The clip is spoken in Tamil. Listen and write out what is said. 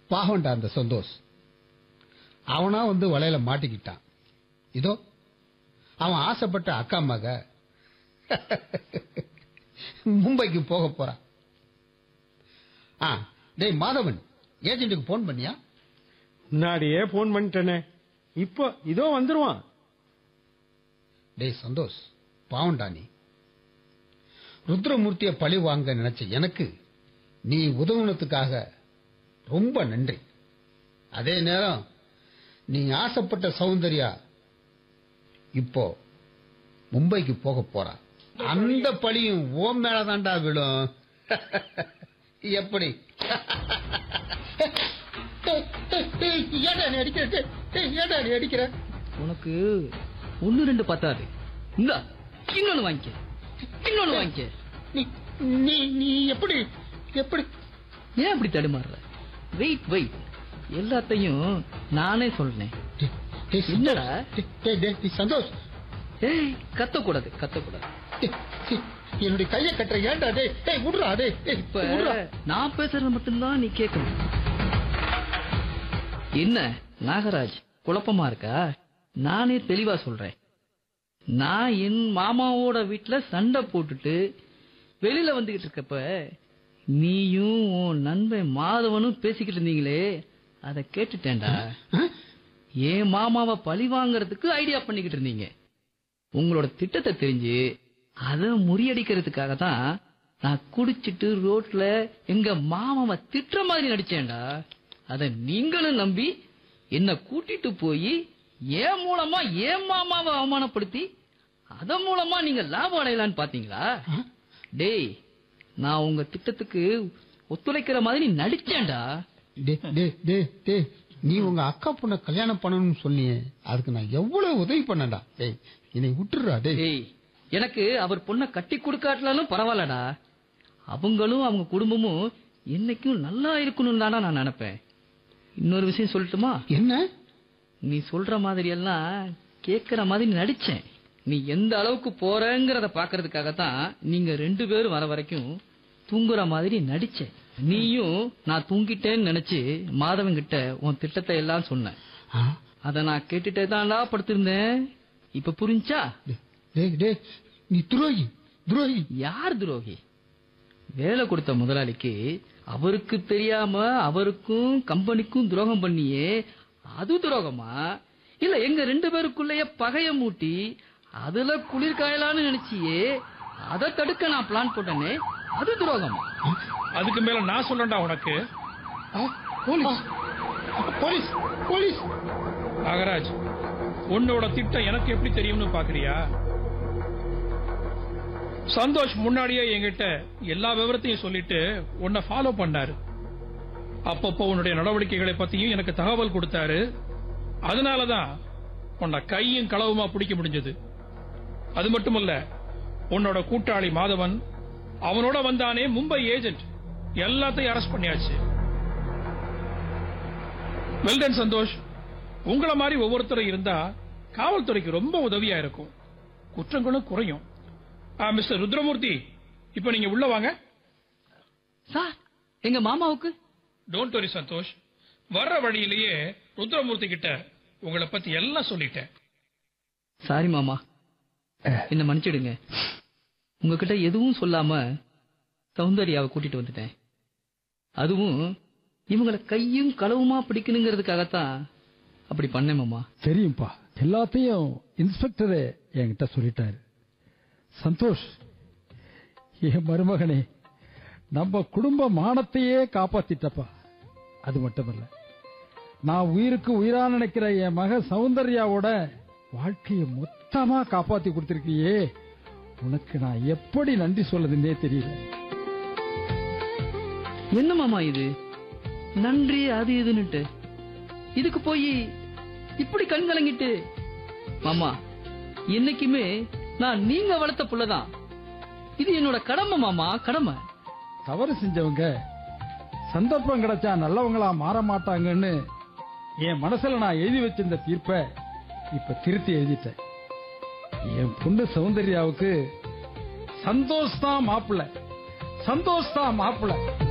பாவம்டா அந்த சந்தோஷ் அவனா வந்து வலையில மாட்டிக்கிட்டான் இதோ அவன் ஆசைப்பட்ட அக்கா மக மும்பைக்கு போக போறான் ஆ டேய் மாதவன் ஏஜென்ட்டுக்கு போன் பண்ணியா முன்னாடியே போன் பண்ணிட்டேனே இப்போ இதோ வந்துருவான் டேய் சந்தோஷ் பாவம்டா நீ ருத்ரமூர்த்திய பழி வாங்க நினைச்ச எனக்கு நீ உதவுனதுக்காக ரொம்ப நன்றி அதே நேரம் நீ ஆசைப்பட்ட சௌந்தர்யா இப்போ மும்பைக்கு போக போறா அந்த பழியும் ஓம் மேலதான்டா விடும் எப்படி ஏடா நீ அடிக்கிற டேய், ஏடா நீ அடிக்கிற உனக்கு ஒன்னு ரெண்டு பத்தாது இந்த இன்னொன்னு வாங்கிக்க இன்னொன்னு வாங்கிக்க நீ நீ நீ எப்படி எப்படி ஏன் அப்படி தடுமாறுற வெயிட் வெயிட் எல்லாத்தையும் நானே சொல்றேன் டேய், டேய், சந்தோஷ். என்னடா? டேய், டேய், டேய், டேய், சந்தோஷ் ஏய் கத்தக்கூடாது கத்தக்கூடாது டேய், டேய், என்னுடைய கையை கட்டுற ஏன்டா டேய் டேய் விடுறா டேய் டேய், இப்ப விடுறா நான் பேசுறது மட்டும்தான் நீ கேட்கணும் என்ன நாகராஜ் குழப்பமா இருக்கா நானே தெளிவா சொல்றேன் நான் என் மாமாவோட வீட்டுல சண்டை போட்டுட்டு வெளியில வந்துகிட்டு இருக்கப்ப நீயும் உன் நண்பன் மாதவனும் பேசிக்கிட்டு இருந்தீங்களே அதை கேட்டுட்டேன்டா ஆ? என் மாமாவை பழி வாங்குறதுக்கு ஐடியா பண்ணிக்கிட்டு இருந்தீங்க உங்களோட திட்டத்தை தெரிஞ்சு அதை முறியடிக்கிறதுக்காக தான் நான் குடிச்சிட்டு ரோட்ல எங்க மாமாவை திட்டுற மாதிரி நடிச்சேன்டா அத நீங்களும் நம்பி என்ன கூட்டிட்டு போய் என் மூலமா என் மாமாவை அவமானப்படுத்தி அதன் மூலமா நீங்க லாபம் அடையலான்னு பாத்தீங்களா டேய் நான் உங்க திட்டத்துக்கு ஒத்துழைக்கிற மாதிரி நடிச்சேன்டா டேய், டேய், டேய், டேய், நீ உங்க அக்கா பொண்ண கல்யாணம் பண்ணணும்னு சொன்னியே அதுக்கு நான் எவ்வளவு உதவி பண்ணடா டேய் என்னை விட்டுடுறா டேய் டேய் எனக்கு அவர் பொண்ணை கட்டி கொடுக்காட்டலாலும் பரவாயில்லடா அவங்களும் அவங்க குடும்பமும் என்னைக்கும் நல்லா இருக்கணும் தானே நான் நினைப்பேன் இன்னொரு விஷயம் சொல்லட்டுமா என்ன நீ சொல்ற மாதிரி எல்லாம் கேக்குற மாதிரி நடிச்சேன் நீ எந்த அளவுக்கு போறங்கிறத பாக்குறதுக்காக தான் நீங்க ரெண்டு பேரும் வர வரைக்கும் தூங்குற மாதிரி நடிச்சேன் நீயும் நான் தூங்கிட்டேன்னு நினைச்சு மாதவன் கிட்ட உன் திட்டத்தை எல்லாம் சொன்னேன் ஆ? அத நான் கேட்டுட்டே தான்டா படுத்திருந்தேன் இப்ப புரிஞ்சா டேய், டேய் டேய் நீ துரோகி துரோகி யார் துரோகி வேலை கொடுத்த முதலாளிக்கு அவருக்கு தெரியாம அவருக்கும் கம்பெனிக்கும் துரோகம் பண்ணியே அது துரோகமா இல்ல எங்க ரெண்டு பேருக்குள்ளேயே பகைய மூட்டி அதுல குளிர் காயலான்னு நினைச்சியே அதை தடுக்க நான் பிளான் போட்டேனே அது துரோகமா அதுக்கு மேல நான் சொல்றேன்டா உனக்கு ஆ, போலீஸ் போலீஸ் போலீஸ் நாகராஜ் உன்னோட திட்டம் எனக்கு எப்படி தெரியும்னு பாக்குறியா சந்தோஷ் முன்னாடியே என்கிட்ட எல்லா விவரத்தையும் சொல்லிட்டு உன்னை ஃபாலோ பண்ணாரு அப்பப்போ உன்னுடைய நடவடிக்கைகளை பத்தியும் எனக்கு தகவல் கொடுத்தாரு அதனாலதான் உன்னை கையும் களவுமா பிடிக்க முடிஞ்சது அது மட்டுமல்ல உன்னோட கூட்டாளி மாதவன் அவனோட வந்தானே மும்பை ஏஜென்ட் எல்லாத்தையும் அரெஸ்ட் பண்ணியாச்சு வெல்டன் சந்தோஷ் உங்கள மாதிரி ஒவ்வொருத்தரும் இருந்தா காவல்துறைக்கு ரொம்ப உதவியா இருக்கும் குற்றங்களும் குறையும் ஆ, மிஸ்டர் ருத்ரமூர்த்தி இப்ப நீங்க உள்ள வாங்க சார் எங்க மாமாவுக்கு டோன்ட் வரி சந்தோஷ் வர்ற வழியிலேயே ருத்ரமூர்த்தி கிட்ட உங்களை பத்தி எல்லாம் சொல்லிட்டேன் சாரி மாமா என்ன மன்னிச்சிடுங்க உங்ககிட்ட எதுவும் சொல்லாம சௌந்தர்யாவை கூட்டிட்டு வந்துட்டேன் அதுவும் இவங்கள கையும் களவுமா பிடிக்கணுங்கிறதுக்காகத்தான் அப்படி பண்ணேன் மாமா தெரியும்பா எல்லாத்தையும் இன்ஸ்பெக்டரே என்கிட்ட சொல்லிட்டாரு சந்தோஷ் என் மருமகனே நம்ம குடும்ப மானத்தையே காப்பாத்திட்டப்பா அது மட்டுமல்ல நான் உயிருக்கு உயிரா நினைக்கிற என் மக சௌந்தர்யாவோட வாழ்க்கையை மொத்தமா காப்பாத்தி கொடுத்திருக்கியே உனக்கு நான் எப்படி நன்றி சொல்லதுன்னே தெரியல என்ன மாமா இது நன்றி அது இதுன்னுட்டு இதுக்கு போய் இப்படி கண் கலங்கிட்டு மாமா என்னைக்குமே நான் நீங்க வளர்த்த புள்ளதான் இது என்னோட கடமை மாமா கடமை தவறு செஞ்சவங்க சந்தர்ப்பம் கிடைச்சா நல்லவங்களா மாற மாட்டாங்கன்னு என் மனசுல நான் எழுதி வச்சிருந்த தீர்ப்பை இப்ப திருத்தி எழுதிட்டேன் என் பொண்ணு சௌந்தர்யாவுக்கு சந்தோஷ் தான் மாப்பிள்ள சந்தோஷ் தான் மாப்பிள்ள